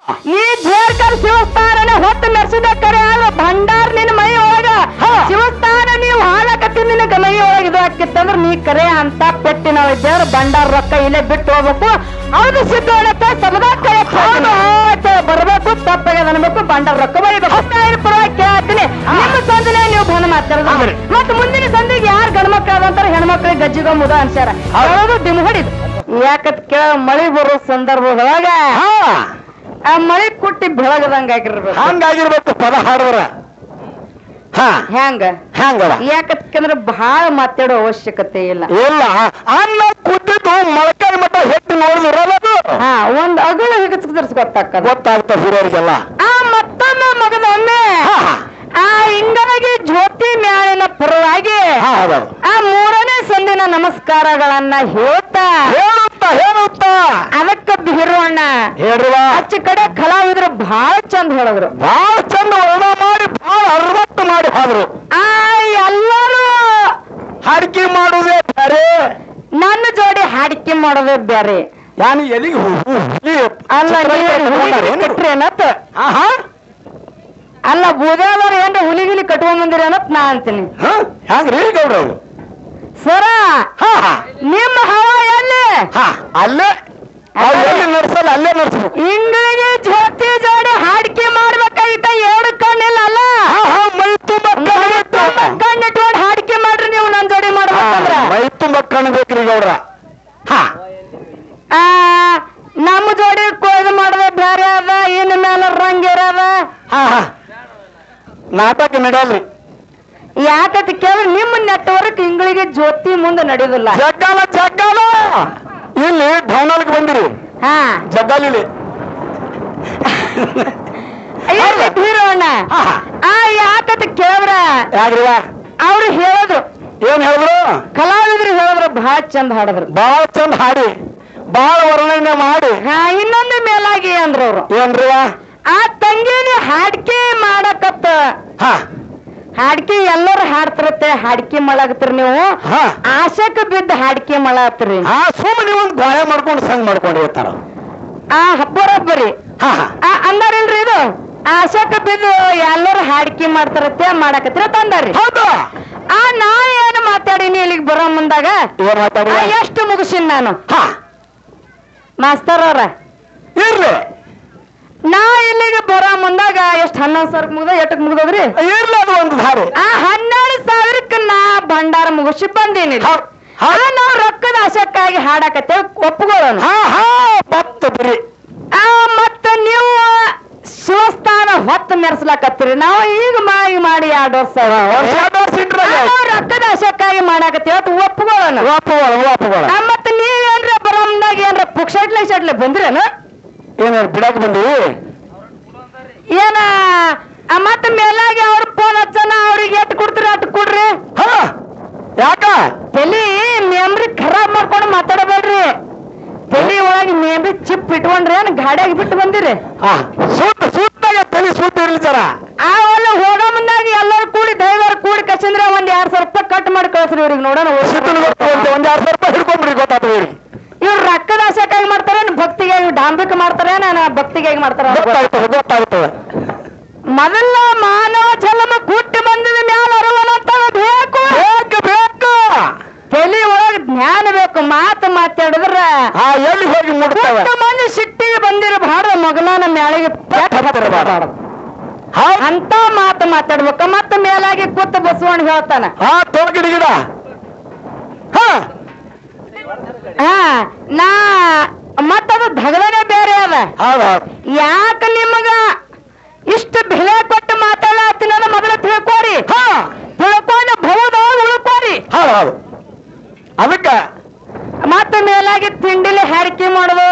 ಈ ಜೇರ್ಕಲ್ ಶಿವಸ್ಥಾನನ ಹೊತ್ತು ಮೆರೆಸಿದ ಕರೆ ಅಲ್ಲ ಭಂಡಾರ ನಿನ್ನ ಮೈ ಒಳಗ ಹಾ. ಶಿವಸ್ಥಾನ ನೀವು ಹಾಳಕತ್ತಿ ನಿನಗ ಮೈ ಒಳಗ ಇದು ಹಾಕಿತ್ತಂದ್ರ ನೀ ಕರೆ ಅಂತ ಪೆಟ್ಟಿ ನಾವು ಇದ್ದೇವ್ರ ಭಂಡಾರ ರೊಕ್ಕ ಇಲ್ಲೇ ಬಿಟ್ಟು ಹೋಗ್ಬೇಕು ಹೌದು ಸಿದ್ದೋಣಪ್ಪ ಸಬದಾ ಕೈ ಹೌದು ಆಯ್ತು ಬರ್ಬೇಕು ತಪ್ಪಾಗ್ಯದ ಅನ್ಬೇಕು ಭಂಡಾರ ರೊಕ್ಕ ಬರೀಬೇಕು ಹತ್ತಾಯಿರ ಪರವಾಗಿ ಕೇಳ್ತೀನಿ ನಿಮ್ಮ ಸಂದಿನೇ ನೀವು ಬಂದ್ ಮಾತಾಡೋದು ಹೌದ್ರಿ. ಮತ್ತ ಮುಂದಿನ ಸಂದಿಗೆ ಯಾರು ಗಂಡ್ಮಕ್ಳು ಅದಂತಾರ ಹೆಣ್ಮಕ್ಳಿಗೆ ಗಜ್ಜಿಗ ಮುದ ಅನ್ಸ್ಯಾರ ಹೌದು. ಹೇಳೋದು ದಿಮ್ ಹೊಡಿದು ಯಾಕತ್ ಕೇಳ ಮಳಿ ಬರೋ ಸಂದರ್ಭದೊಳಗ ಹಾ ಆ ಮಳಿ ಕುಟ್ಟಿ ಬೆಳಗದಂಗ ಆಗಿರ್ಬೇಕು ಹಂಗಾಗಿರ್ಬೇಕು ಪದ ಹಾಡಿದ್ರ ಹಾ ಹೆಂಗ ಹ್ಯಾಂಗದ ಯಾಕಂದ್ರೆ ಬಹಳ ಮಾತಾಡೋ ಅವಶ್ಯಕತೆ ಇಲ್ಲ ಇಲ್ಲ ಅನ್ನ ಕುದ್ದಿದ್ದು ಮೊಳಕಾಯಿ ಮಟ್ಟ ಹೆಟ್ಟು ನೋಡಿದ್ರಲ್ಲ ಅದು ಹಾ ಒಂದ್ ಅಗಳು ಹಿಗಸ್ಕರ್ಸ್ ಗೊತ್ತಾಕದ ಗೊತ್ತಾಗ್ತದೆ ಹಿರಿಯರಿಗೆಲ್ಲ ಆ ಮತ್ತೊಮ್ಮೆ ಮಗದೊಮ್ಮೆ ಹಾ ಹಾ ಆ ಇಂಗನಿಗೆ ಜ್ಯೋತಿ ಮ್ಯಾಳಿನ ಪರವಾಗಿ ಹಾ ಹೌದೌದು ಆ ಮೂರನೇ ಸಂದಿನ ನಮಸ್ಕಾರಗಳನ್ನ ಹೇಳ್ತಾ ಹೇಳುತ್ತ ಹೇಳುತ್ತ ಅದಕ್ಕ ಬೀರೋಣ ಹೇಳ್ರಿವ ಆಚೆ ಕಡೆ ಕಲಾವಿದ್ರು ಬಹಳ ಚಂದ ಹೇಳಿದ್ರು ಬಹಳ ಚಂದ ವರ್ಣ ಮಾಡಿ ಬಹಳ ಅರವತ್ತು ಮಾಡಿ ಹೋದ್ರು ಆ ಎಲ್ಲರೂ ಹಾಡಿಕೆ ಮಾಡುವುದೇ ಬೇರೆ ನನ್ನ ಜೋಡಿ ಹಾಡಿಕೆ ಮಾಡೋದೇ ಬ್ಯಾರೆ ನಾನು ಎಲ್ಲಿಗೆ ಹು- ಹು- ಹುಲಿ ಅಲ್ಲ ಚಿತ್ರ ಕಟ್ಕೊಂಡಾರೇನು? ಕಟ್ರೇನತ್ ಆಹಾ ಅಲ್ಲ ಬೂದಾದವ್ರು ಏನ್ರ ಹುಲಿ ಗಿಲಿ ಕಟ್ಕೊಂಡ್ ಬಂದಿರೇನತ್ ನಾ ಅಂತೀನಿ ಹಾ ಹ್ಯಾಂಗ್ರಿ ಗೌಡ್ರ ಅವ್ರು ಸರ ಹಾ ಹಾ ನಿಮ್ಮ ಹವಾ ಎಲ್ಲಿ ಹಾ ಅಲ್ಲೇ ಅವ್ರು ಎಲ್ಲಿ ನಡ್ಸಲ್ಲ ಅಲ್ಲೇ ನಡ್ಸ್ಬೇಕು ಇಂಗಳಿಗೆ ಜ್ಯೋತಿ ಜೋಡಿ ಹಾಡಿಕೆ ಮಾಡ್ಬೇಕಾಗಿತ್ತ ಎರಡು ಕಣ್ಣಿಲ್ಲ ಅಲ್ಲ ಹಾ ಹಾ ಮೈ ತುಂಬ ಕಣ್ಣಿಟ್ಟು. ಕಣ್ಣಿಟ್ಕೊಂಡು ಹಾಡಿಕೆ ಮಾಡ್ರಿ ನೀವು ನನ್ ಜೋಡಿ ಹಾ, ಮಾಡ್ಬೇಕಂದ್ರ ಮೈ ತುಂಬ ಕಾಣಬೇಕ್ರಿ ಗೌಡ್ರ ಹಾ ಆ ನಮ್ಮ ಜೋಡಿ ಕೊಯ್ದು ಮಾಡದೆ ಬ್ಯಾರೆ ಅದ ಇನ್ ಮೇಲೆ ರಂಗ್ ಇರದ ಹಾ ಹಾ ನಾಟಕ ನಡೆಯಲ್ರಿ ಯಾಕತ್ ಕೇಳಿ ನಿಮ್ಮ ನೆಟ್ವರ್ಕ್ ಇಂಗಳಿಗೆ ಜ್ಯೋತಿ ಮುಂದೆ ನಡೆಯುದಿಲ್ಲ ಜಗ್ಗಾಲ ಜಗ್ಗಾಲ ಇಲ್ಲಿ ಢವನಲ್ಗೆ ಬಂದಿರಿ ಹಾ ಜಗ್ಗಾಲಿಲಿ ಎಲ್ಲಿ ಬೀರೋಣ ಹಾ ಹಾ ಆ ಯಾಕತ್ ಕೇಳ್ರ ಯಾಕ್ರಿವ ಅವ್ರು ಹೇಳಿದ್ರು ಏನ್ ಹೇಳಿದ್ರು ಕಲಾವಿದ್ರು ಹೇಳಿದ್ರು ಬಹಳ ಚಂದ ಹಾಡಿದ್ರು ಬಾಳ ಚಂದ ಹಾಡಿ ಬಾಳ ವರ್ಣನೆ ಮಾಡಿ ಹಾ ಇನ್ನೊಂದು ಮೇಲಾಗಿ ಅಂದ್ರ ಅವ್ರು ಏನ್ರಿವ ಆ ತಂಗಿನಿ ಹಾಡ್ಕೆ ಮಾಡಕತ್ತ ಹಾ ಹಾಡ್ಕೆ ಎಲ್ಲರೂ ಹಾಡ್ತಿರತ್ತೆ ಹಾಡ್ಕೆ ಮಾಡಾಕತ್ತೀರಿ ನೀವು ಹಾ ಆಶಕ್ಕೆ ಬಿದ್ದು ಹಾಡ್ಕೆ ಮಾಡಾತ್ರಿ ಹಾ ಸುಮ್ಮನೆ ಒಂದು ಗಾಯ ಮಾಡ್ಕೊಂಡು ಸಂಗ್ ಮಾಡ್ಕೊಂಡು ಇರ್ತಾರ ಆ ಬರೋಬ್ಬರಿ ಹಾ ಹಾ ಆ ಅಂದಾರಿಲ್ರಿ ಇದು ಆಶಕ್ಕೆ ಬಿದ್ದು ಎಲ್ಲರೂ ಹಾಡ್ಕೆ ಮಾಡ್ತಾರತ್ತೆ ಮಾಡಾಕತ್ತೀರ ತಂದಾರಿ ಹೌದು ಆ ನಾ ಏನು ಮಾತಾಡೀನಿ ಇಲ್ಲಿಗೆ ಬರೋ ಮುಂದಾಗ ಏನ್ ಮಾತಾಡಿ ಆ, ಎಷ್ಟು ಮುಗಿಸಿನ್ ನಾನು ಹಾ ಮಾಸ್ತರ್ ಅವ್ರ ಇರ್ಲಿ ನಾ ಇಲ್ಲಿಗೆ ಬರೋ ಮುಂದಾಗ ಎಷ್ಟು ಹನ್ನೊಂದು ಸಾವಿರಕ್ಕೆ ಮುಗ್ದ ಎಷ್ಟಕ್ಕೆ ಮುಗ್ದದ್ರಿ ಇರ್ಲಿ ಅದು ಒಂದು ಧಾರೆ ಆ ಹನ್ನೆರಡು ಸಾವಿರಕ್ಕೆ ನಾ ಭಂಡಾರ ಮುಗಿಸಿ ಬಂದೀನಿ ಹೌದ್, ಆ, ಹೌದ್. ನಾವ್ ರೊಕ್ಕದ ಆಸಕ್ಕಾಗಿ ಹಾಡಾಕತ್ತೇವೆ ಒಪ್ಕೊಳ್ಳೋಣ ಹಾ ಹಾ ಬತ್ತ ಬಿರಿ ಆ ಮತ್ತ ನೀವು ಶಿವಸ್ಥಾನ ಹೊತ್ತು ಮೆರೆಸ್ಲಾಕತ್ತೀರಿ ನಾವು ಈಗ ಮಾಡಿ ಮಾಡಿ ಎರಡು ವರ್ಷ ವರ್ಷ ಎರಡು ವರ್ಷ ಇಟ್ರೆ ಆ, ನಾವ್ ರೊಕ್ಕದ ಆಸಕ್ಕಾಗಿ ಮಾಡಾಕತ್ತೀವಿ ಅದು ಒಪ್ಕೊಳ್ಳೋಣ ವಾಪುಗಳ ವಾಪುಗಳ ಆ, ಮತ್ತ ನೀವೇನ್ರ ಬರೋಮ್ದಾಗ ಏನ್ರ ಪುಕ್ಷಟ್ಲೆ ಶಟ್ಲೆ ಬಂದ್ರೇನು ಏನಾರು ಬಿಡಕ್ ಬಂದಿ ಏನ ಆ, ಮತ್ತ ಮೇಲಾಗಿ ಅವ್ರ ಫೋನ್ ಹಚ್ಚನ ಅವ್ರಿಗೆ ಎಟ್ ಕೊಡ್ತೀರಿ ಅಟ್ ಕೊಡ್ರಿ ಹಾ ಯಾಕ ತಲಿ ಮೆಮ್ರಿ ಖರಾಬ್ ಮಾಡ್ಕೊಂಡು ಮಾತಾಡಬೇಡ್ರಿ ತಲಿ ಒಳಗೆ ಮೆಮ್ರಿ ಚಿಪ್ ಇಟ್ಕೊಂಡ್ರಿ ಏನ್ ಗಾಡಿಯಾಗಿ ಬಿಟ್ಟು ಬಂದಿರಿ ಹಾ ಸೂಟ್ ಸೂಟ್ನಾಗ ತಲೆ ಸೂಟ್ ಇರ್ಲಿ ಜರ ಆ ಒಲ್ಲ ಹೋಗೋ ಮುಂದಾಗ ಎಲ್ಲರೂ ಕೂಡಿ ದೈವರು ಕೂಡಿ ಕಸಿಂದ್ರೆ ಒಂದ್ ಎರಡ್ ಸಾವಿರ ರೂಪಾಯಿ ಕಟ್ ಮಾಡಿ ಕಳ್ಸ್ರಿ ಇವ್ರಿಗೆ ನೋಡೋಣ ಸಿಟ್ಟಿನ ಗೊತ್ತು ಅಂತ ಒಂದ್ ಎರಡ್ ಸಾವಿರ ರೂಪಾಯಿ ಹಿಡ್ಕೊಂಡ್ಬಿಡಿ ಗೊತ್ತಾಗ್ತದೆ ಇವ್ರಿಗೆ ಇವ್ರು ರೊಕ್ಕದ ಆಸಕ್ಕಾಗಿ ಮಾಡ್ತಾರೇನು ಭಕ್ತಿಗಾಗಿ ಡಾಂಬಿಕ ಮಾಡ್ತಾರೆ ನಾನು ಭಕ್ತಿಗಾಗಿ ಮಾಡ್ತಾರ ಗೊತ್ತಾಗ್ತದೆ ಗೊತ್ತಾಗ್ತದೆ ಮೊದಲ ಮಾನವ ಜನ್ಮ ಹುಟ್ಟಿ ಬಂದಿದ ಮ್ಯಾಲ ಅರವನಂತ ಬೇಕು ಬೇಕು ಬೇಕು ತಲಿ ಒಳಗೆ ಜ್ಞಾನ ಬೇಕು ಮಾತು ಮಾತಾಡಿದ್ರ ಹಾ ಎಲ್ಲಿ ಹೋಗಿ ಮುಡ್ತಾವ ಎಷ್ಟು ಮಂದಿ ಸಿಟ್ಟಿಗೆ ಬಂದಿರಬಾರ್ದು ಮಗನಾನ ಮ್ಯಾಳಿಗೆ ಪೆಟ್ ಹತ್ತಿರಬಾರ್ದು. ಹಾ ಅಂತ ಮಾತು ಮಾತಾಡ್ಬೇಕು ಮತ್ತ ಮೇಲಾಗಿ ಕೂತ ಬಸವಣ್ಣ ಹೇಳ್ತಾನ ಹಾ ತೊಳಗಿಡ ಗಿಡ ಹಾ ಹಾ ನಾ ಮತ್ತದು ಧಗದನೆ ಬೇರೆ ಅದ ಹೌದು ಹೌದು ಯಾಕ ನಿಮಗ ಇಷ್ಟು ಬೆಲೆ ಕೊಟ್ಟು ಮಾತಾಡತ್ತೀನಿ ಅನ್ನೋ ಮೊದಲು ತಿಳ್ಕೋರಿ ಹಾ ತಿಳ್ಕೊಂಡು ಭವದಾಗ ಉಳ್ಕೋರಿ ಹೌದು ಹೌದು ಅದಕ್ಕ ಮತ್ತ ಮೇಲಾಗಿ ತಿಂಡಿಲಿ ಹಾರಿಕೆ ಮಾಡುದು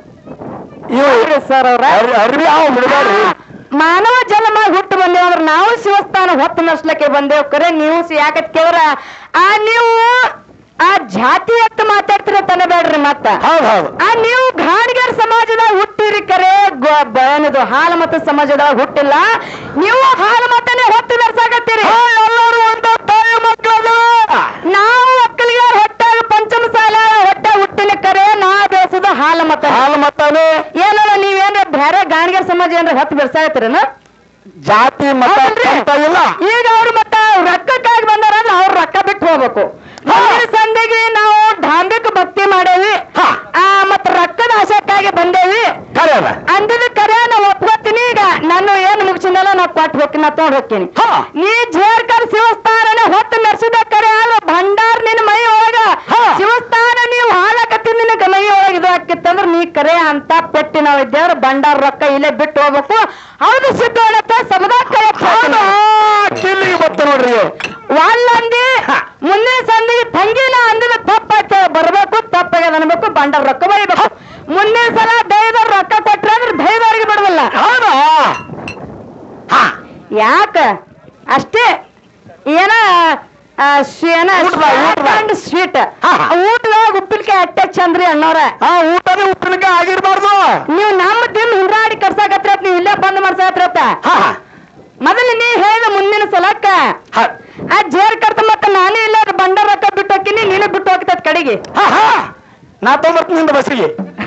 ಇವು ಸರ್ ಅವ್ರ ಅರ್- ಅರ್ವಿ ಯಾವ ಬಿಡಬೇಡ್ರಿ ಮಾನವ ಜನ್ಮ ಹುಟ್ಟು ಬಂದೇವ ಅಂದ್ರೆ ನಾವು ಶಿವಸ್ಥಾನ ಹೊತ್ತು ನಡ್ಸ್ಲಿಕ್ಕೆ ಬಂದೇವ್ ಕರೆ ನೀವು ಸಿ- ಯಾಕತ್ ಕೇಳ್ರ ಆ ನೀವು ಆ ಜಾತಿ ಎತ್ತು ಮಾತಾಡ್ತಿರ ತನಬೇಡ್ರಿ ಮತ್ತ ಹೌದು ಹೌದು ಆ ನೀವು ಗಾಣಿಗರ ಸಮಾಜದಾಗ ಹುಟ್ಟಿರಿ ಕರೆ ಗೊ- ಬಯನದು ಹಾಲು ಮತ ಸಮಾಜದಾಗ ಹುಟ್ಟಿಲ್ಲ ನೀವು ಹಾಲು ಮತನೇ ಹೊತ್ತು ನಡ್ಸಾಕತ್ತೀರಿ ಹಾ, ಎಲ್ಲರೂ ಒಂದ ತಾಯಿ ಮಕ್ಕಳು ನಾವು ಒಕ್ಕಲಿಗೆ ಹೊಟ್ಟಾಗ ಪಂಚಮ ಸಾಲ ಹೊಟ್ಟೆ ಹುಟ್ಟಿನ ಕರೆ ನಾ ಬೇಸದ ಹಾಲು ಮತ ಹಾಲು ಮತ್ತಾನೆ ಏನಲ್ಲ ನೀವೇನ್ರ ಬೇರೆ ಗಾಣಿಗೆ ಬಂಡಾರ ಸಮಾಜ ಏನ್ರ ಹತ್ತು ಬೆಳ್ಸಾಗತ್ತಿರೇನ ಜಾತಿ ಮತ ಹೌದಲ್ರಿ? ಪಂಥ ಇಲ್ಲ ಈಗ ಅವ್ರು ಮತ್ತ ರೊಕ್ಕಕ್ಕಾಗಿ ಬಂದಾರ ಅಂದ್ರೆ ಅವ್ರು ರೊಕ್ಕ ಬಿಟ್ಟು ಹೋಗ್ಬೇಕು ಮುಂದಿನ ಸಂಧಿಗೆ ನಾವು ಧಾರ್ಮಿಕ ಭಕ್ತಿ ಮಾಡೇವಿ ಹಾ. ಆ ಮತ್ತ ರೊಕ್ಕದ ಆಶಕ್ಕಾಗಿ ಬಂದೇವಿ ಖರೆ ಅದ ಅಂದಿದ ಕರೆ ನಾ ಒಪ್ಕೋತೀನಿ ಈಗ ನಾನು ಏನು ಮುಗಿಸಿನಲ್ಲ ನಾ ಕೊಟ್ಟು ಹೋಗ್ತೀನಿ ನಾ ತಗೊಂಡ್ ಹೋಗ್ತೀನಿ ಹಾ. ನೀ ಜೇರ್ಕರ್ ಶಿವಸ್ಥಾನನ ಹೊತ್ತು ಮೆರ್ಸಿದ ಕರೆ ಅಲ್ಲ ಭಂಡಾರ ನಿನ್ನ ಮೈ ಒಳಗ ಹಾ. ಶಿವಸ್ಥಾನ ನೀವು ಹಾಳಾಕತ್ತಿ ನಿನಗ ಮೈ ಒಳಗ ಇದು ಆಕಿತ್ತಂದ್ರ ನೀ ಕರೆ ಅಂತ ಪೆಟ್ಟಿ ನಾವು ಇದ್ದೇವ್ರ ಭಂಡಾರ ರೊಕ್ಕ ಇಲ್ಲೇ ಬಿಟ್ಟು ಹೋಗ್ಬೇಕು ಹೌದು ಸಿದ್ದೋಣಪ್ಪ ಸಮುದಾಯ ಹೌದಾ? ಕಿಲ್ಲಿಗೆ ಬತ್ತ ನೋಡ್ರಿ ವಾಲ್ಲಂದಿ ಮುಂದಿನ ಸಂದಿಗೆ ತಂಗಿನ ಅಂದಿದ ತಪ್ಪಾಯ್ತು ಬರ್ಬೇಕು ತಪ್ಪಾಗ್ಯದ ಅನ್ಬೇಕು ಬಂಡಾರ ರೊಕ್ಕ ಬರೀಬೇಕು ಮುಂದಿನ ಸಲ ದೈವದವ್ರು ರೊಕ್ಕ ಕೊಟ್ರೆ ಅಂದ್ರೆ ದೈವದವ್ರಿಗೆ ಬಿಡವಲ್ಲ ಹೌದಾ ಹಾ ಯಾಕ ಅಷ್ಟೇ ಏನ ಆ, ಶ್ರೀ- ಏನ ಊಟದಾಗ, ಊಟದಾಗ. ಸ್ವೀಟ್ ಹಾ, ಹಾ. ಊಟದಾಗ ಉಪ್ಪಿನಕಾಯಿ ಅಟ್ಟೆ ಚಂದ್ರಿ ಅಣ್ಣವ್ರ ಆ ಊಟನೇ ಉಪ್ಪಿನಕಾಯಿ ಆಗಿರ್ಬಾರ್ದು ನೀವು ನಮ್ಮ ದಿನ ಹಿಂದ್ರಾಡಿ ಕರ್ಸಾಕತ್ರ ನೀವು ಇಲ್ಲೇ ಬಂದ್ ಮಾಡ್ಸಾಕತ್ರ ಹಾ ಹಾ ಮೊದಲು ನೀ ಹೇಳಿದ ಮುಂದಿನ ಸಲಕ್ಕ ಹಾ ಆ ಜೇರ್ ಕರ್ತ ಮತ್ತ ನಾನೇ ಇಲ್ಲ ಅದು ಬಂಡಾರ ರೊಕ್ಕ ಬಿಟ್ಟು ಹೋಗ್ತೀನಿ ನೀನು ಬಿಟ್ಟು ಹೋಗ್ತದ ಕಡೆಗೆ ಹಾ ಹಾ ನಾ ತೊಗೊಂಬರ್ತೀನಿ ನಿಂದ ಬಸ್ಸಿಗೆ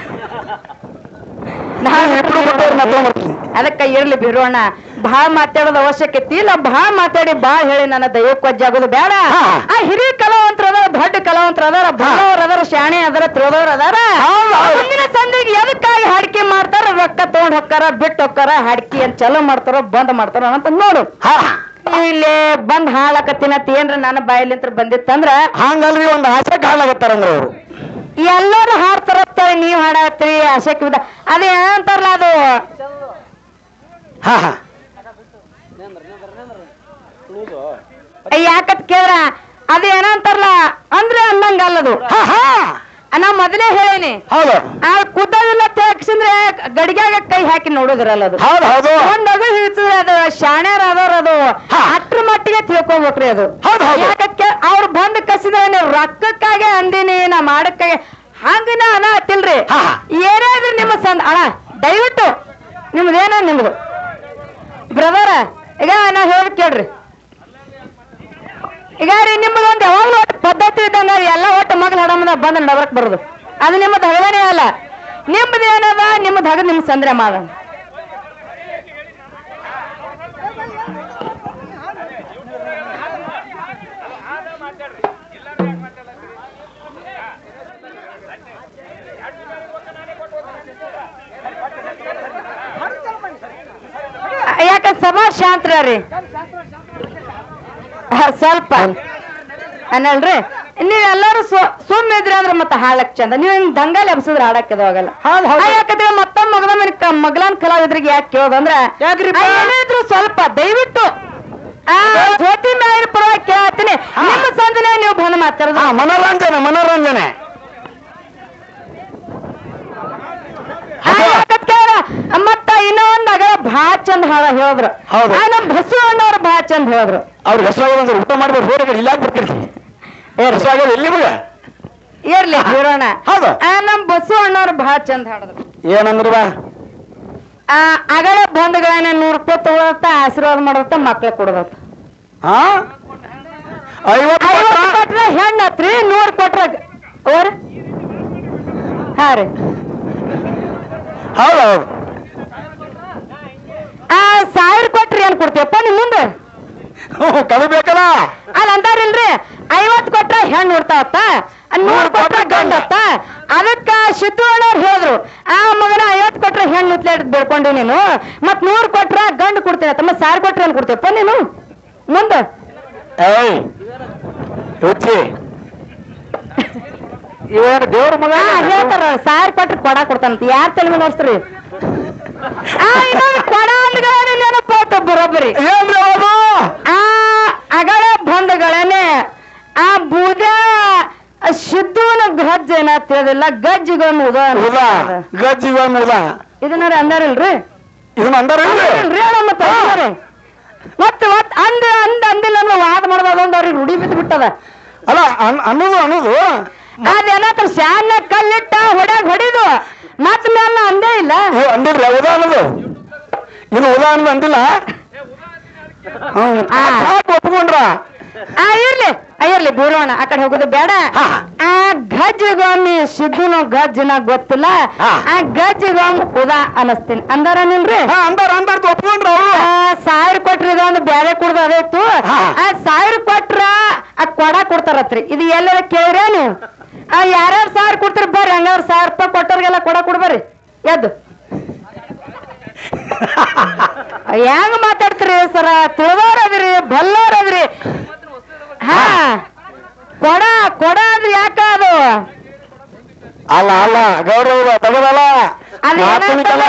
ನಾನು ಇಬ್ರು ಬಿಟ್ಟವ್ರು ನಾ ತೊಗೊಂಬರ್ತೀನಿ ಅದಕ್ಕ ಇರ್ಲಿ ಬಿರೋಣ ಭಾಳ ಮಾತಾಡೋದು ಅವಶ್ಯಕತೆ ಇಲ್ಲ ಭಾಳ ಮಾತಾಡಿ ಭಾಳ ಹೇಳಿ ನನ್ನ ದೈವಕ್ಕೆ ವಜ್ಜಾಗೋದು ಬೇಡ ಹಾ. ಆ ಹಿರಿಯ ಕಲಾವಂತರ ಅದಾರ ದೊಡ್ಡ ಕಲಾವಂತರ ಅದಾರ ಬಳ್ಳವ್ರ ಅದಾರ ಶಾಣೆ ಅದಾರ ತಿಳಿದವ್ರ ಅದಾರ ಹೌದು, ಹೌದು. ಮುಂದಿನ ಸಂದಿಗೆ ಎದಕ್ಕಾಗಿ ಹಾಡಿಕೆ ಮಾಡ್ತಾರ ರೊಕ್ಕ ತಗೊಂಡ್ ಹೊಕ್ಕಾರ ಬಿಟ್ಟು ಹೊಕ್ಕಾರ ಹಾಡಿಕೆ ಏನ್ ಚಲೋ ಮಾಡ್ತಾರೋ ಬಂದ್ ಮಾಡ್ತಾರೋ ಅಂತ ನೋಡು ಹಾ ನೀವ್ ಇಲ್ಲಿ ಬಂದ್ ಹಾಳಾಕತ್ತಿನತ್ ಏನ್ರ ನನ್ನ ಬಾಯಲಿಂತ್ರ ಬಂದಿತ್ತಂದ್ರ ಹಂಗಲ್ರಿ ಒಂದು ಆಸೆ ಕಾಣಾಗತ್ತಾರಂದ್ರ ಅವರು ಎಲ್ಲರೂ ಹಾಡ್ತಾರತ್ತೇಳಿ ನೀವ್ ಹಾಡತ್ತೀರಿ ಆಸಕ್ತಿ ಬಿದ್ದ ಅದೇ ಏನಂತಾರಲ್ಲ ಅದು ಹಾ ಹಾ ಯಾಕತ್ ಕೇಳ್ರ ಅದು ಏನಂತಾರಲ್ಲ ಅಂದ್ರೆ ಅನ್ನಂಗಲ್ಲದು ಹಾ ಹಾ ನಾ ಮೊದಲೇ ಹೇಳೇನಿ ಹೌದು ಆ ಕುದ್ದದಿಲ್ಲ ತೆಗ್ಸಿಂದ್ರೆ ಗಡಿಗ್ಯಾಗ ಕೈ ಹಾಕಿ ನೋಡುದ್ರಲ್ಲ ಅದು ಹೌದು ಹೌದು ಒಂದ್ ಅದು ಹಿಡಿತದೆ ಅದು ಶಾಣ್ಯಾರ ಅದವ್ರ ಅದು ಹಾ. ಅಷ್ಟ್ರ ಮಟ್ಟಿಗೆ ತಿಳ್ಕೊಬೇಕ್ರಿ ಅದು ಹೌದು, ಹೌದು. ಯಾಕಕ್ಕೆ ಅವ್ರು ಬಂದ್ ಕಸಿದ್ರೆ ನೀವು ರೊಕ್ಕಕ್ಕಾಗೆ ಅಂದಿನಿ ನಾ ಮಾಡಕ್ಕಾಗೆ ಹಂಗ ನಾ ಅನ ಹತ್ತಿಲ್ರಿ ಹಾ, ಹಾ. ಏನೇ ಇದ್ರು ನಿಮ್ಮ ಸಂದ ಅಣ್ಣ ದಯವಿಟ್ಟು ನಿಮ್ದೇನ ನಿಮ್ದು ಬ್ರದರ ಈಗ ನಾ ಹೇಳಿ ಕೇಳ್ರಿ ಈಗ ರೀ ನಿಮ್ಮದು ಒಂದು ಯಾವಾಗಲೂ ಒಟ್ಟು ಪದ್ಧತಿ ಇದ್ದಂಗ ರೀ ಎಲ್ಲ ಒಟ್ಟು ಮಗ್ಳು ಹಡಮದ ಬಂದು ನಗರಕ್ಕೆ ಬರೋದು ಅದು ನಿಮ್ಮದು ಹಗವನೇ ಅಲ್ಲ ನಿಮ್ಮದು ಏನದ ನಿಮ್ಮದು ಹಗದ್ ನಿಮ್ ಸಂದ್ರೆ ಮಾಡೋಣ ಯಾಕ ಸಭಾ ಶಾಂತ್ರ ರೀ ಹ, ಸ್ವಲ್ಪ ಅನ್ನಲ್ರಿ ನೀವೆಲ್ಲರೂ ಸುಮ್ಮನೆ ಇದ್ರಿ ಅಂದ್ರೆ ಮತ್ತೆ ಹಾಡಕ್ ಚಂದ ನೀವು ಹಿಂಗ್ ದಂಗಾಲಿ ಎಬ್ಸಿದ್ರೆ ಹಾಡಕ್ಕೆ ಹೋಗಲ್ಲ ಹೌದು ಹೌದು ಯಾಕಂದ್ರೆ ಮತ್ತೊಮ್ಮೆ ಮಗದ ಮನೆ ಮಗ್ಲಾನ್ ಕಲಾವಿದ್ರಿಗೆ ಯಾಕೆ ಕೇಳೋದಂದ್ರ ಯಾಕ್ರಿಪ್ಪ? ಆ, ಏನೇ ಇದ್ರು ಸ್ವಲ್ಪ ದಯವಿಟ್ಟು ಆ ಜ್ಯೋತಿ ಮೇಲಿನ ಪರವಾಗಿ ಕೇಳತ್ತೀನಿ ನಿಮ್ಮ ಸಂಜನೆ ನೀವು ಬಂದು ಮಾತಾಡೋದು ಹಾ ಮನೋರಂಜನೆ ಮನೋರಂಜನೆ ಆ, ಯಾಕಂತ ಕೇಳ ಮತ್ತ ಇನ್ನೊಂದ್ ಅಗಳ ಭಾಳ ಚಂದ ಹಾಡ ಹೇಳಿದ್ರು ಹೌದು. ಆ, ನಮ್ ಬಸವಣ್ಣವ್ರು ಭಾಳ ಚಂದ ಹೇಳಿದ್ರು ಅವ್ರ ಹೆಸರು ಅಂದ್ರೆ ಊಟ ಮಾಡ್ಬೋದು ರೋಡ್ ಇಲ್ಲ ಬರ್ತಿರ್ತೀನಿ ಹೆಸರು ಎಲ್ಲಿ ಮಗ ಇರ್ಲಿ ಬಿಡೋಣ ಹೌದು. ಆ, ನಮ್ ಬಸವಣ್ಣವ್ರು ಭಾಳ ಚಂದ ಹಾಡಿದ್ರು ಏನಂದ್ರು ಬಾ ಆ ಅಗಳ ಬಂಧುಗಳನ್ನ ನೂರು ರೂಪಾಯಿ ತಗೊಳತ್ತ ಆಶೀರ್ವಾದ ಮಾಡತ್ತ ಮಕ್ಳ ಕೊಡದತ್ತ ಹಾ ಐವತ್ತು ಐವತ್ತು ಕೊಟ್ರ? ಕೊಟ್ರೆ ಹೆಣ್ಣು ಹತ್ರಿ ನೂರು ಕೊಟ್ರ ಓರ್ ಹಾ ರೀ ಹೌದು ಹೌದು ಆ ಸಾವಿರ ಕೊಟ್ರಿ ಏನ್ ಕೊಡ್ತೀವಪ್ಪ ನಿಮ್ ಮುಂದೆ ಹ್ಮ್, ಕಲಿಬೇಕಲ್ಲ ಅಲ್ಲ ಅಂತಾರಿಲ್ರಿ ಐವತ್ ಕೊಟ್ರ ಹೆಣ್ಣು ಹುಡ್ತಾವತ್ತ ನೂರ್ ಕೊಟ್ರ ಗಂಡತ್ತ ಅದಕ್ಕ ಸಿದ್ದು ಅಣ್ಣವ್ರು ಹೇಳಿದ್ರು ಆ ಮಗನ ಐವತ್ ಕೊಟ್ರ ಹೆಣ್ಣು ಹುತ್ಲಾಡ್ ಬೆಳ್ಕೊಂಡಿ ನೀನು ಮತ್ ನೂರ್ ಕೊಟ್ರ ಗಂಡು ಕೊಡ್ತೀನಿ ಮತ್ ಸಾವಿರ ಕೊಟ್ರ ಏನ್ ಕೊಡ್ತೀವಪ್ಪ ನೀನು ಮುಂದೆ ಏಯ್ ಹುಚ್ಚಿ ಇವೇನು ದೇವ್ರ ಮಗ ಹಾ ಹೇಳ್ತಾರ ಸಾವಿರ ಕೊಟ್ರ ಕೊಡ ಕೊಡ್ತಾನಂತ ಯಾರ್ ತಲೆ ಮೇಲೆ ಹಚ್ತ್ರಿ ಆ ಇನ್ನೊಂದು ಕೊಡ ಅಂದ್ಗಳೇ ನೆನಪ ಆಯ್ತು ಬರೋಬ್ಬರಿ ಏನ್ರಿ ಅದು ಆ ಅಗಳ ಬಂಧಗಳೇನೆ ಆ ಬೂದ ಸಿದ್ದುವನ ಗಜ್ಜ ಏನ ತಿಳಿದಿಲ್ಲ ಗಜ್ಜಿಗೊಂದು ಉದ ಉದ ಗಜ್ಜಿಗೊಂದು ಉದ ಇದನ್ನಾರ ಅಂದಾರಿಲ್ರಿ ಇದನ್ನ ಅಂದಾರೇನ್ರಿ ಅಂದಾರಿಲ್ರಿ ಅಣ್ಣ ಮತ್ತೆ ಅಂದಾರೆ. ಮತ್ತೆ ಮತ್ ಅಂದ ಅಂದ ಅಂದಿಲ್ಲ ಅಂದ್ರೆ ವಾದ ಮಾಡ್ಬೋದು ಒಂದು ಅವ್ರಿಗೆ ರೂಢಿ ಬಿದ್ದು ಬಿಟ್ಟದ ಅಲ್ಲ ಅನ್- ಅನ್ನೋದು ಅನ್ನೋದು ಅದೇನತ್ರ ಶಾನ ಕಲ್ಲಿಟ್ಟ ಹೊಡ್ಯಾಗ ಹೊಡಿದು ಮತ್ ಮೇಲೆ ಅಂದೇ ಇಲ್ಲ ಏ, ಅಂದಿಲ್ರಿ ಉದ ಅನ್ನೋದು ಇನ್ನು ಉದ ಅನ್ನೋದು ಅಂದಿಲ್ಲ ಹ್ಮ್ ಆ. ಸಾಕು ಒಪ್ಕೊಂಡ್ರ ಆ ಇರ್ಲಿ ಆ, ಇರ್ಲಿ ಬಿಡೋಣ ಆ ಕಡೆ ಹೋಗೋದು ಬೇಡ ಹಾ. ಆ ಗಜ್ಜಿಗೊಮ್ಮಿ ಸಿದ್ದುನು ಗಜ್ಜನ ಗೊತ್ತಿಲ್ಲ ಹಾ. ಆ ಗಜ್ಜಿಗೊಮ್ಮೆ ಉದಾ ಅನಸ್ತೀನಿ ಅಂದಾರ ನಿಲ್ರಿ ಹಾ ಅಂದಾರ ಅಂದಾರ ಒಪ್ಕೊಂಡ್ರ ಅವರು ಆ, ಸಾವಿರ ಕೊಟ್ರಿ ಇದೊಂದು ಬ್ಯಾರೆ ಕುಡ್ದು ಅದೈತು ಹಾ. ಆ ಸಾವಿರ ಕೊಟ್ರ ಆ ಕೊಡ ಕೊಡ್ತಾರತ್ರಿ ಇದು ಎಲ್ಲರ ಕೇಳ್ರೆ ನೀವು ಆ ಯಾರ್ಯಾರು ಸಾವಿರ ಕೊಡ್ತೀರಿ ಬರ್ರಿ ಹಂಗಾರ ಸಾವಿರ ರೂಪಾಯಿ ಕೊಟ್ಟವ್ರಿಗೆಲ್ಲ ಕೊಡ ಕೊಡ್ಬರ್ರಿ ಎದ್ದು ಹೆಂಗ್ ಮಾತಾಡ್ತೀರಿ ಸರ ತಿಳಿದವ್ರದ್ರಿ ಬಲ್ಲವ್ರದ್ರಿ ಹಾ ಕೊಡ ಕೊಡ ಅಂದ್ರೆ ಯಾಕ ಅದು ಅಲ್ಲ ಅಲ್ಲ ಗೌರವ ತಗೋದಲ್ಲ ಅದು ಮಾತುನಿಕಲ್ಲ.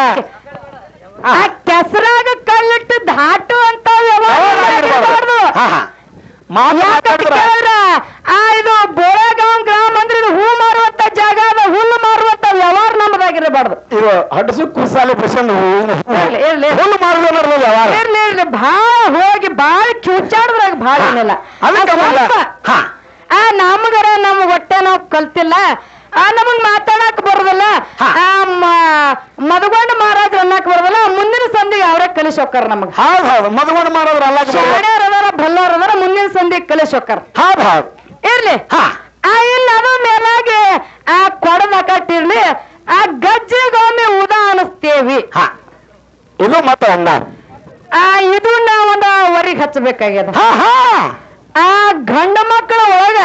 ಆ ಕೆಸರಾಗ ಕಲ್ಲಿಟ್ಟು ದಾಟು ಅಂತ ಹೌದಾಗಿರ್ಬಾರ್ದು. ಹಾ, ಹಾ. ಮಾತು ಮಾತಾಡಿದ್ರ ಆ ಇದು ಬೋಳಗಾಂವ್ ಗ್ರಾಮ ಅಂದ್ರೆ ಇದು ಹೂ ಮಾರುವಂತ ಜಾಗ ಅದ ಹುಲ್ಲು ಮಾರುವಂತ ವ್ಯವಹಾರ ನಮ್ಮದಾಗಿರಬಾರ್ದು ಇವ ಹಡಸು ಕುಸಾಲಿ ಪ್ರಸಂಗ ಇರ್ಲಿ, ಇರ್ಲಿ. ಹುಲ್ಲು ಮಾರುವುದಲ್ಲ ಯಾವಾಗ ಇರ್ಲಿ ಇರ್ಲಿ ಭಾಳ ಹೋಗಿ ಭಾಳ ಕಿವುಚಾಡ್ದ್ರಾಗ ಭಾಳ ಏನಿಲ್ಲ ಅದಕ್ಕೆ ಆ ಮೊದ್ಲ- ಸ್ವಲ್ಪ- ಹಾ ಆ ನಮಗರ ನಮ್ ಹೊಟ್ಟೆ ನಾವು ಕಲ್ತಿಲ್ಲ ಆ ನಮಗ್ ಮಾತಾಡಕ್ ಬರೋದಿಲ್ಲ ಹಾ. ಆ ಮದಗೊಂಡ ಮಹಾರಾಜ್ ಅನ್ನಕ್ ಬರೋದಿಲ್ಲ ಮುಂದಿನ ಸಂಧಿಗೆ ಅವರೇ ಕಲಿಸಿ ಹೋಗ್ತಾರ ನಮಗ್ ಹೌದ್ ಹೌದು ಮದುವೆ ಮಾಡೋದ್ರ ಅಲ್ಲ ಶಾಣ್ಯಾರ ಅದಾರ ಬಲ್ಲವ್ರ ಅದಾರ ಮುಂದಿನ ಸಂಧಿಗೆ ಕಲಿಸಿ ಹೋಗ್ತಾರ ಹೌದ್ ಹೌದ್ ಇರ್ಲಿ ಹಾ ಆ ಇಲ್ಲ ಅದು ಮೇಲಾಗಿ ಆ ಕೊಡದ ಕಟ್ಟಿರ್ಲಿ ಆ ಗಜ್ಜೆಗೊಮ್ಮೆ ಉದಾ ಅನಿಸ್ತೇವಿ ಹಾ ಇದು ಮತ್ತೆ ಒಂದ ಆ ಇದು ನಾವೊಂದ ವರಿಗೆ ಹಚ್ಚಬೇಕಾಗ್ಯದ ಹಾ ಹಾ ಆ ಗಂಡ ಮಕ್ಕಳ ಒಳಗ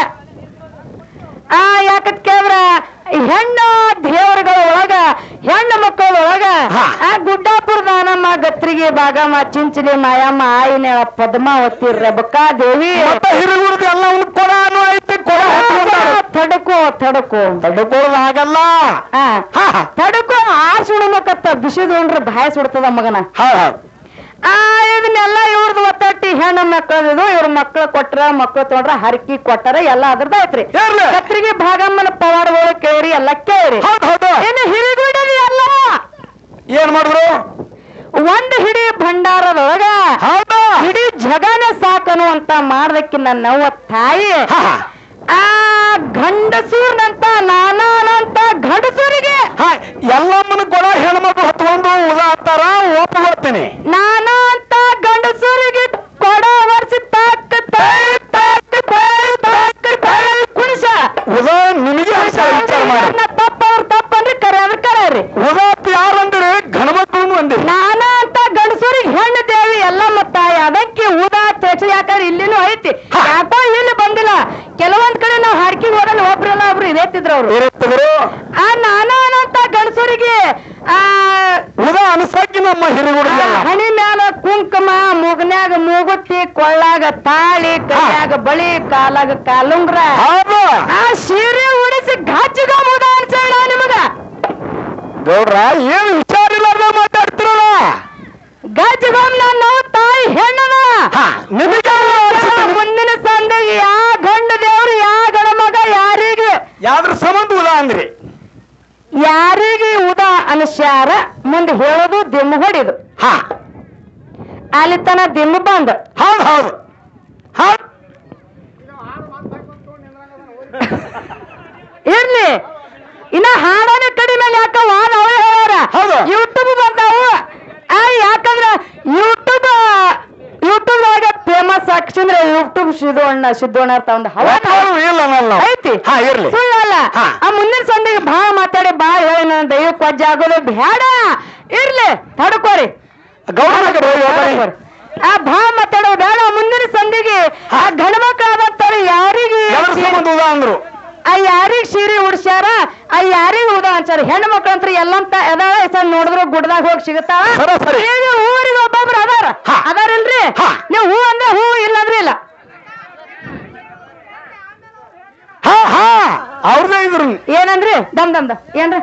ಆ ಯಾಕತ್ ಕೇಳ್ರ ಹೆಣ್ಣು ದೇವರುಗಳ ಒಳಗ ಹೆಣ್ಣು ಮಕ್ಕಳ ಒಳಗ ಹಾ. ಆ ಗುಡ್ಡಾಪುರ ದಾನಮ್ಮ ಗತ್ರಿಗೆ ಬಾಗಮ್ಮ ಚಿಂಚಲಿ ಮಾಯಮ್ಮ ಆಯಿನೇಳ ಪದ್ಮಾವತಿ ರೆಬಕಾ ದೇವಿ ಮತ್ತೆ ಹಿರಿಗುರ್ದು ಎಲ್ಲ ಒಂದು ಕೊಡ ಅನ್ನೋ ಐತಿ ಕೊಡ ತಡಕು ತಡಕು ತಡ್ಕೊಳ್ಳೋದು ಆಗಲ್ಲ ಆ ಹಾ ಹಾ ತಡಕು ಆ ಸುಣಮಕತ್ತ ಬಿಸಿದೊಂಡ್ರೆ ಬಾಯ ಸುಡ್ತದ ಮಗನ ಹೌದ್ ಹೌದ್ ಆ ಇದನ್ನೆಲ್ಲ ಇವ್ರದ್ದು ಒತ್ತಟ್ಟಿ ಹೆಣ್ಣು ಮಕ್ಕಳದು ಇವ್ರ ಮಕ್ಳು ಕೊಟ್ರ ಮಕ್ಳು ತೊಗೊಂಡ್ರ ಹರಕಿ ಕೊಟ್ಟರ ಎಲ್ಲ ಅದ್ರದ್ದು ಐತ್ರಿ ಇರ್ಲಿ. ಕತ್ರಿಗೆ ಭಾಗಮ್ಮನ ಪವಾಡಗಳು ಕೇಳ್ರಿ ಎಲ್ಲ ಕೇಳ್ರಿ ಹೌದ್ ಹೌದು ಇನ್ನು ಹಿರಿಗುಡಲಿ ಎಲ್ಲ ಏನ್ ಮಾಡಿದ್ರು ಒಂದು ಹಿಡಿ ಭಂಡಾರದೊಳಗ ಹೌದಾ ಇಡೀ ಜಗನ ಸಾಕನು ಅಂತ ಮಾಡ್ದಕ್ಕೆ ನನ್ನವ್ವ ತಾಯಿ ಹಾ ಹಾ ಆ ಗಂಡಸೂರ್ನಂತ ನಾನಾನಂತ ಗಂಡಸೂರಿಗೆ ಹಾ ಎಲ್ಲಮ್ಮನ ಕೊಡ ಹೆಣ್ಮಕ್ಳು ಹೊತ್ಕೊಂಡು ಉದಾ ಹಾಕ್ತಾರ ಒಪ್ಕೊಳ್ತೀನಿ ನಾನಾ ಅಂತ ಗಂಡಸೂರಿಗೆ ಕೊಡ ವರ್ಷ ತಾಕ್ ತಾಕ್ ತಾಕ್ ತಾಕ್ ತಾಕ್ ತಾಕ್ ಕುಣಿಸ ಉದಾ ನಿನಗೆ ವಿಚಾರ ವಿಚಾರ ಮಾಡಿ ತಪ್ಪ ಅವ್ರ ತಪ್ಪನ್ರಿ ಕರೆ ಅದ್ರ ಕರೆ ಉದಾತ್ ಯಾರಂದ್ರೆ ಗಣಮಕ್ಕಳು ಅಂದಿರಿ ನಾನಾ ಅಂತ ಗಂಡಸೂರಿಗೆ ಹೆಣ್ಣು ದೇವಿ ಎಲ್ಲ ತಾಯಿ ಅದಕ್ಕೆ ಊದಾ ತೆಚ ಯಾಕಂದ್ರೆ ಇಲ್ಲಿನೂ ಐತಿ ಯಾಕೋ ಇಲ್ಲಿ ಬಂದಿಲ್ಲ ಕೆಲವೊಂದ್ ಕಡೆ ನಾವು ಹಾಡ್ಕಿ ಹೋದಲ್ಲಿ ಒಬ್ರಲ್ಲ ಒಬ್ರು ಇದೇತಿದ್ರು ಅವ್ರು ಇರುತ್ತಿದ್ರು ಆ ನಾನಾ ಅಂತ ಗಂಡಸೂರಿಗೆ ಆ ಉದಾ ಅನ್ಸಕ್ಕೆ ನಮ್ಮ ಹಿರಿಗುಡಿಗೆಲ್ಲ ಹಣಿ ಮ್ಯಾಲ ಕುಂಕುಮ ಮೂಗನ್ಯಾಗ ಮೂಗುತಿ ಕೊಳ್ಳಾಗ ತಾಳಿ ಕೈಯಾಗ ಬಳಿ ಕಾಲಾಗ ಕಾಲುಂಗ್ರ ಹೌದು ಆ ಸೀರೆ ಉಡಿಸಿ ಗಾಜಿಗ ಮುದ ಅನ್ಸೋಣ ನಿಮಗ ಗೌಡ್ರ ಏನ್ ವಿಚಾರ ಇಲ್ಲಾರ್ದ ಮಾತಾಡ್ತಿರಲ್ಲ ಗಾಜಿಗೊಮ್ ನನ್ನ ತಾಯಿ ಹೆಣ್ಣನ ಹಾ ನಿಮಗೆ ಮುಂದಿನ ಸಂದೆಗೆ ಯಾ ಗಂಡ ದೇವ್ರು ಯಾ ಗಣಮಗ ಯಾರಿಗೆ ಯಾವ್ದ್ರ ಸಂಬಂಧ ಉದಾ ಅಂದ್ರಿ ಯಾರಿಗೆ ಉದ ಅನುಸ್ಯಾರ ಮುಂದೆ ಹೇಳೋದು ದಿಮ್ಮು ಹೊಡಿದು ಹಾ ಅಲ್ಲಿ ತನ ದಿಮ್ಮು ಬಂದ ಹೌದು ಹೌದು ಹೌದು ಇರ್ಲಿ ಇನ್ನ ಹಾಡೋನೆ ಕಡಿಮೆ ಯಾಕ ವಾದ ಅವೇ ಹೇಳ್ಯಾರ ಹೌದು. ಯೂಟ್ಯೂಬ್ ಬಂದಾವು ಆ ಯಾಕಂದ್ರ ಯೂಟ್ಯೂಬ್ ಯೂಟ್ಯೂಬ್ ಒಳಗ ಫೇಮಸ್ ಹಾಕ್ಸಿದ್ರೆ ಯೂಟ್ಯೂಬ್ ಸಿದ್ದೋಣ್ಣ ಸಿದ್ದೋಣ್ಣ ಅಂತ ಒಂದು ಹವಾ ಹೌದು, ಇಲ್ಲ ಅನ್ನಲ್ಲ ನಾವು. ಐತಿ ಹಾ ಇರ್ಲಿ ಸುಳ್ಳಲ್ಲ ಹಾ. ಆ ಮುಂದಿನ ಸಂದಿಗೆ ಭಾಳ ಮಾತಾಡಿ ಭಾಳ ಹೇಳಿ ನನ್ನ ದೈವ ಕೊಜ್ಜ ಆಗೋದು ಬೇಡ ಇರ್ಲಿ ತಡ್ಕೋರಿ ಗೌಡ್ರ ಕಡೆ ಹೋಗಿ ಹೋಗ್ಬರಿ. ಆ ಭಾಳ ಮಾತಾಡೋ ಬೇಡ ಮುಂದಿನ ಸಂದಿಗೆ ಆ ಗಣಮಕ್ಕಳಾದಂತಾರೆ ಯಾರಿಗೆ ಯಾವ್ದ್ರ ಸಂಬಂಧ ಉದಾ ಅಂದ್ರು ಆ ಯಾರಿಗ್ ಸೀರೆ ಉಡ್ಸ್ಯಾರ ಆ ಯಾರಿಗ್ ಉದ ಅಂಚಾರ ಹೆಣ್ಣು ಮಕ್ಳಂತ್ರ ಎಲ್ಲಂತ ಎದಾಳ ಹೆಸರು ನೋಡಿದ್ರು ಗುಡ್ದಾಗ ಹೋಗಿ ಸಿಗುತ್ತಾವ ಸರಿ, ಸರಿ. ಈಗ ಊರಿಗೆ ಒಬ್ಬೊಬ್ರು ಅದಾರ ಹಾ. ಅದಾರಿಲ್ರಿ ಹಾ. ನೀವು ಹೂ ಅಂದ್ರೆ ಹೂ ಇಲ್ಲಂದ್ರೆ ಇಲ್ಲ ಹಾ ಹಾ ಅವ್ರದೇ ಇದ್ರು ಏನಂದ್ರಿ ದಮ್ ದಮ್ ದ ಏನ್ರಿ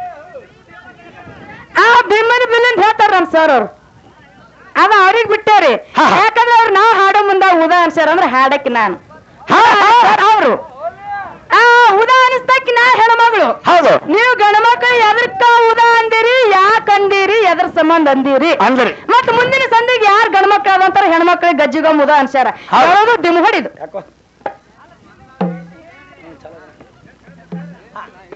ಆ ಬಿಮ್ಮನ ಬಿಲ್ಲಿಂದ ಹೇಳ್ತಾರ ನಮ್ ಸರ್ ಅವ್ರು ಅದ ಅವ್ರಿಗೆ ಬಿಟ್ಟೇರಿ ಹಾ. ಯಾಕಂದ್ರೆ ಅವ್ರು ನಾವು ಹಾಡೋ ಮುಂದ ಉದ ಅನ್ಸ್ಯಾರ ಅಂದ್ರೆ ಹಾಡಕ್ಕೆ ನಾನು ಹಾ ಹಾ ಅವರು ಆ ಉದ ಅನಿಸ್ತಾಕಿ ನಾ ಹೆಣ್ಮಗಳು ಹೌದು ನೀವು ಗಣಮಕ್ಳು ಎದರ್ಕ ಉದ ಅಂದಿರಿ ಯಾಕ ಅಂದಿರಿ ಎದ್ರ ಸಂಬಂಧ ಅಂದಿರಿ ಅಂದ್ರಿ ಮತ್ ಮುಂದಿನ ಸಂದಿಗೆ ಯಾರು ಗಣಮಕ್ಳು ಅದಂತಾರ ಹೆಣ್ಮಕ್ಳಿಗೆ ಗಜ್ಜಿಗ ಮುದ ಅನ್ಸ್ಯಾರ ಹೌದು. ಹೇಳೋದು ದಿಮ್ ಹೊಡಿದು